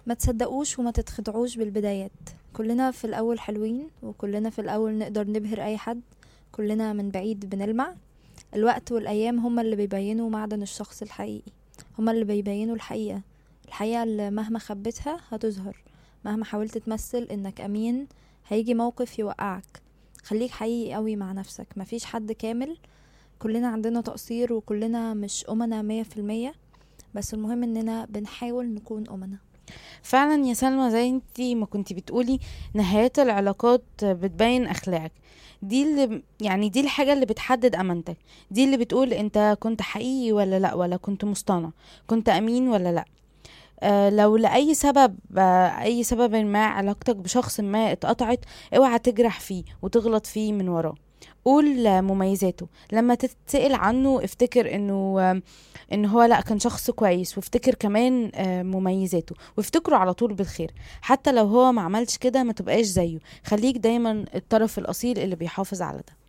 ما تصدقوش وما تتخدعوش بالبدايات كلنا في الأول حلوين وكلنا في الأول نقدر نبهر أي حد كلنا من بعيد بنلمع الوقت والأيام هما اللي بيبينوا معدن الشخص الحقيقي هما اللي بيبينوا الحقيقة الحقيقة اللي مهما خبيتها هتظهر مهما حاولت تمثل إنك أمين هيجي موقف يوقعك خليك حقيقي قوي مع نفسك مفيش حد كامل كلنا عندنا تقصير وكلنا مش أمنا مية في المية بس المهم إننا بنحاول نكون أمنا فعلا يا سلمى زي انتي ما كنتي بتقولي نهايات العلاقات بتبين اخلاقك دي اللي يعني دي الحاجة اللي بتحدد امانتك دي اللي بتقول انت كنت حقيقي ولا لا ولا كنت مصطنع كنت امين ولا لا آه لو لأي سبب آه أي سبب ما علاقتك بشخص ما اتقطعت اوعى تجرح فيه وتغلط فيه من وراه قول آه، مميزاته لما تتسأل عنه افتكر انه آه، ان هو لا كان شخص كويس وافتكر كمان آه، مميزاته وافتكره على طول بالخير حتى لو هو ما عملش كده ما تبقاش زيه خليك دايما الطرف الاصيل اللي بيحافظ على ده